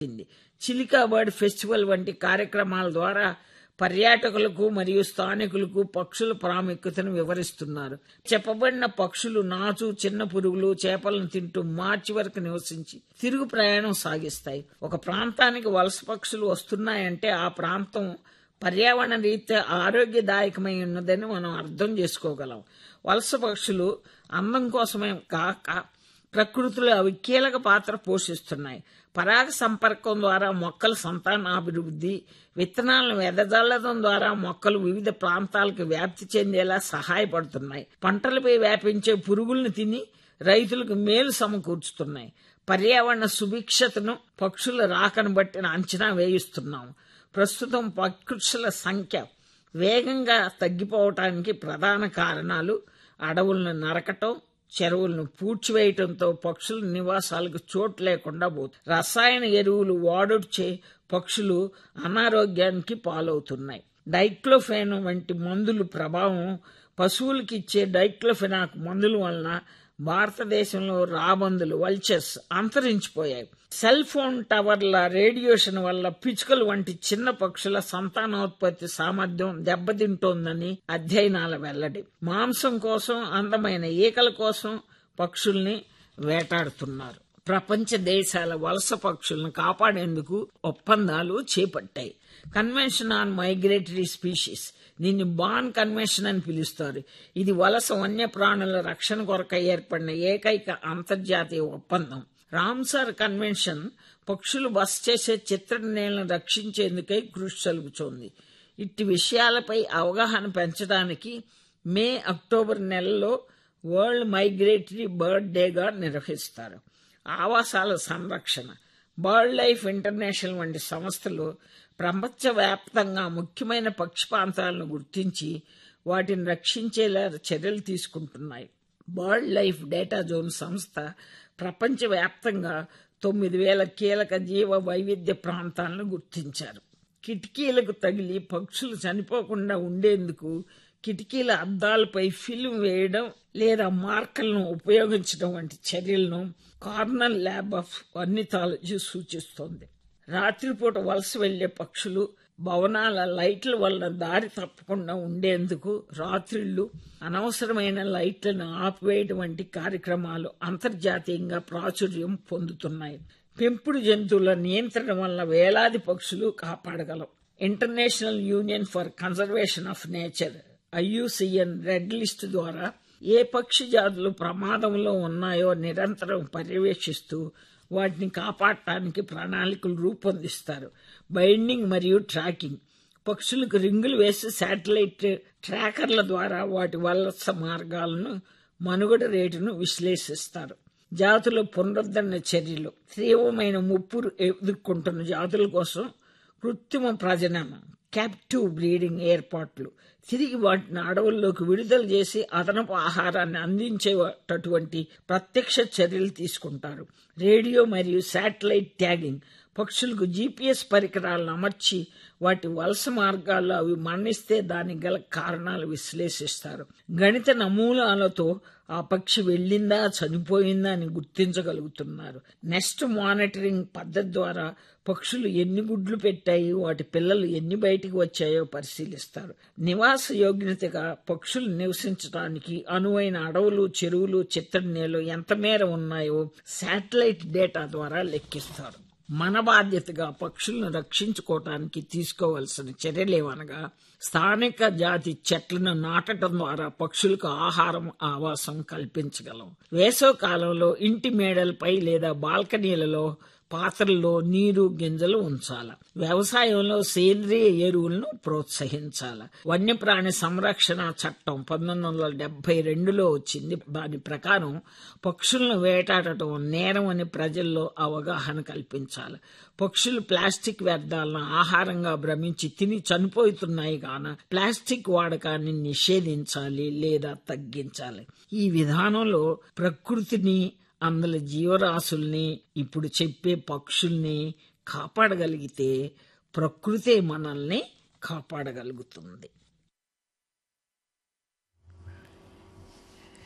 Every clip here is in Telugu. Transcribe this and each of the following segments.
చిలికా బర్డ్ ఫెస్టివల్ వంటి కార్యక్రమాల ద్వారా పర్యాటకులకు మరియు స్థానికులకు పక్షుల ప్రాముఖ్యతను వివరిస్తున్నారు చెప్పబడిన పక్షులు నాచు చిన్న పురుగులు చేపలను తింటూ మార్చి వరకు నివసించి తిరుగు ప్రయాణం సాగిస్తాయి ఒక ప్రాంతానికి వలస పక్షులు వస్తున్నాయంటే ఆ ప్రాంతం పర్యావరణ రీత్యా ఆరోగ్యదాయకమై ఉన్నదని మనం అర్థం చేసుకోగలం వలస పక్షులు అందం కోసమే కాక ప్రకృతిలో అవి కీలక పాత్ర పోషిస్తున్నాయి పరాగ సంపర్కం ద్వారా మొక్కల సంతానాభివృద్ధి విత్తనాలను వెదజల్లడం ద్వారా మొక్కలు వివిధ ప్రాంతాలకు వ్యాప్తి చెందేలా సహాయపడుతున్నాయి పంటలపై వ్యాపించే పురుగుల్ని తిని రైతులకు మేలు సమకూర్చుతున్నాయి పర్యావరణ సుభిక్షతను పక్షుల రాకను బట్టి అంచనా వేయిస్తున్నాం ప్రస్తుతం పక్షుల సంఖ్య వేగంగా తగ్గిపోవటానికి ప్రధాన కారణాలు అడవులను నరకటం చెరువులను పూడ్చివేయటంతో పక్షుల నివాసాలకు చోటు లేకుండా పోతుంది రసాయన ఎరువులు వాడుచే పక్షులు అనారోగ్యానికి పాలవుతున్నాయి డైక్లోఫెన్ వంటి మందులు ప్రభావం పశువులకు ఇచ్చే డైక్లోఫెనాక్ మందుల వలన భారతదేశంలో రాబందులు వల్చర్స్ అంతరించిపోయాయి సెల్ ఫోన్ టవర్ల రేడియేషన్ వల్ల పిచ్చుకలు వంటి చిన్న పక్షుల సంతానోత్పత్తి సామర్థ్యం దెబ్బతింటోందని అధ్యయనాల వెల్లడి మాంసం కోసం అందమైన ఈకల కోసం పక్షుల్ని వేటాడుతున్నారు ప్రపంచ దేశాల వలస పక్షులను కాపాడేందుకు ఒప్పందాలు చేపట్టాయి కన్వెన్షన్ ఆన్ మైగ్రేటరీ స్పీషీస్ దీన్ని బాన్ కన్వెన్షన్ అని పిలుస్తారు ఇది వలస వన్యప్రాణుల రక్షణ కొరకై ఏర్పడిన ఏకైక అంతర్జాతీయ ఒప్పందం రామ్సార్ కన్వెన్షన్ పక్షులు బస చేసే చిత్రనేలను రక్షించేందుకై కృషి జరుగుతోంది ఇట్టి విషయాలపై అవగాహన పెంచడానికి మే అక్టోబర్ నెలలో వరల్డ్ మైగ్రేటరీ బర్డ్ డేగా నిర్వహిస్తారు ఆవాసాల సంరక్షణ బర్డ్ లైఫ్ ఇంటర్నేషనల్ వంటి సంస్థలు ప్రపంచవ్యాప్తంగా ముఖ్యమైన పక్షి ప్రాంతాలను గుర్తించి వాటిని రక్షించేలా చర్యలు తీసుకుంటున్నాయి బర్డ్ లైఫ్ డేటా జోన్ సంస్థ ప్రపంచవ్యాప్తంగా తొమ్మిది వేల కీలక జీవ వైవిధ్య ప్రాంతాలను గుర్తించారు కిటికీలకు తగిలి పక్షులు చనిపోకుండా ఉండేందుకు కిటికీల అద్దాలపై ఫిల్మ్ వేయడం లేదా మార్కర్లను ఉపయోగించడం వంటి చర్యలను కార్నల్ ల్యాబ్ ఆఫ్ వర్నిథాలజీ సూచిస్తోంది రాత్రిపూట వలస వెళ్లే పక్షులు భవనాల లైట్ల వలన దారి తప్పకుండా ఉండేందుకు రాత్రిళ్లు అనవసరమైన లైట్లను ఆపివేయడం వంటి కార్యక్రమాలు అంతర్జాతీయంగా ప్రాచుర్యం పొందుతున్నాయి పెంపుడు జంతువుల నియంత్రణ వల్ల వేలాది పక్షులు కాపాడగలం International Union for Conservation of Nature IUCN Red List ద్వారా ఏ పక్షి జాతులు ప్రమాదంలో ఉన్నాయో నిరంతరం పర్యవేక్షిస్తూ వాటిని కాపాడటానికి ప్రణాళికలు రూపొందిస్తారు బైండింగ్ మరియు ట్రాకింగ్ పక్షులకు రింగులు వేసి శాటిలైట్ ట్రాకర్ల ద్వారా వాటి వలస మార్గాలను మనుగడ రేటును విశ్లేషిస్తారు జాతుల పునరుద్ధరణ చర్యలు తీవ్రమైన ముప్పు ఎదుర్కొంటున్న జాతుల కోసం కృత్రిమ ప్రజననం క్యాప్టివ్ బ్రీడింగ్ ఏర్పాట్లు తిరిగి వాటిని అడవుల్లోకి విడుదల చేసి అదనపు ఆహారాన్ని అందించేటటువంటి ప్రత్యక్ష చర్యలు తీసుకుంటారు రేడియో మరియు శాటిలైట్ ట్యాగింగ్ పక్షులకు జీపీఎస్ పరికరాలను అమర్చి వాటి వలస మార్గాల్లో అవి మరణిస్తే దానికి గల కారణాలు విశ్లేషిస్తారు గణిత నమూనాలతో ఆ పక్షి వెళ్ళిందా చనిపోయిందా అని గుర్తించగలుగుతున్నారు నెక్స్ట్ మానిటరింగ్ పద్ధతి ద్వారా పక్షులు ఎన్ని గుడ్లు పెట్టాయి వాటి పిల్లలు ఎన్ని బయటికి వచ్చాయో పరిశీలిస్తారు నివాస యోగ్యతగా పక్షులు నివసించడానికి అనువైన అడవులు చెరువులు చిత్తడినేలు ఎంత మేర ఉన్నాయో శాటిలైట్ డేటా ద్వారా లెక్కిస్తారు మన బాధ్యతగా పక్షులను రక్షించుకోవటానికి తీసుకోవాల్సిన చర్యలేవనగా స్థానిక జాతి చెట్లను నాటడం ద్వారా పక్షులకు ఆహారం ఆవాసం కల్పించగలం వేసవ కాలంలో ఇంటి మేడలపై లేదా బాల్కనీలలో పాత్రల్లో నీరు గింజలు ఉంచాల వ్యవసాయంలో సేంద్రియ ఎరువులను ప్రోత్సహించాల వన్యప్రాణి సంరక్షణ చట్టం పంతొమ్మిది వందల డెబ్బై రెండులో వచ్చింది దాని ప్రకారం పక్షులను వేటాడటం నేరం అని ప్రజల్లో అవగాహన కల్పించాలి పక్షులు ప్లాస్టిక్ వ్యర్థాలను ఆహారంగా భ్రమించి తిని చనిపోతున్నాయి కాన ప్లాస్టిక్ వాడకాన్ని నిషేధించాలి లేదా తగ్గించాలి ఈ విధానంలో ప్రకృతిని అందులో జీవరాశుల్ని ఇప్పుడు చెప్పే పక్షుల్ని కాపాడగలిగితే ప్రకృతే మనల్ని కాపాడగలుగుతుంది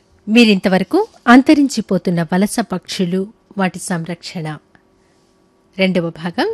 మీరింతవరకు అంతరించిపోతున్న వలస పక్షులు వాటి సంరక్షణ రెండవ భాగం